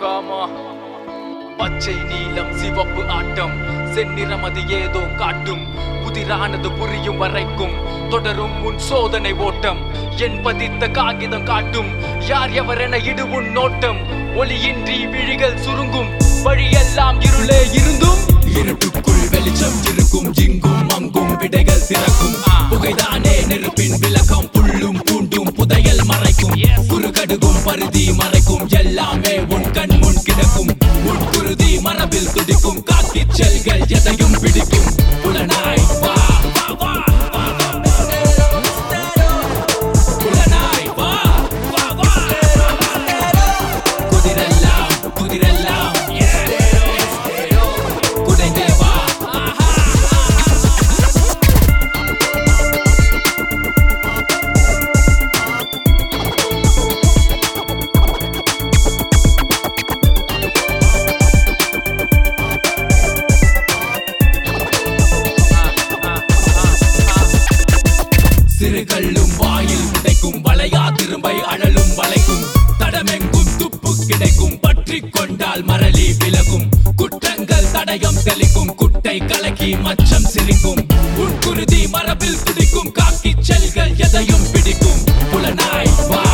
Gamma பச்சை நீலம் சிவப்பு ஆட்டம் செந்நிறம் அது ஏதோ காட்டும் புதிரானது புரியும் வரைக்கும் தொடரும் உன் சோதனை ஓட்டம் என் பதித்த காகிதம் காட்டும் யார் எவரென இடு உன் நோட்டம் ஒளியின்றி விழிகள் சுருங்கும் வழியெல்லாம் இருளே இருந்தும் இருட்டுக்குள் வெளிச்சம் இருக்கும் இங்கும் அங்கும் விடைகள் திறக்கும் புகைதானே நெருப்பின் விளக்கம் புல்லும் பூண்டும் புதையல் மறைக்கும் குறுகடுகும் பருதி மறைக்கும் எல்லாமே உன் கண் முன் கிடக்கும் உன் குருதி மரபில் துடிக்கும் காக்கி செல்கள் எதையும் பிடிக்கும் புலனாய் வா வா, வா, வா, வா. புலனாய் வா வா, வா. குதிரெல்லாம் குதிரெல்லாம் குடைந்தே வா சிறு கல்லும் வாயில் உடைக்கும் வளையா திரும்பை அழலும் வளைக்கும் தடமெங்கும் துப்பு கிடைக்கும் பற்றி கொண்டால் மரளி விலகும் குற்றங்கள் தடயம் தெளிக்கும் குட்டை கலக்கி மச்சம் சிரிக்கும் உட்குருதி மரபில் துடிக்கும் காக்கி செல்கள் எதையும் பிடிக்கும் புலனாய் வா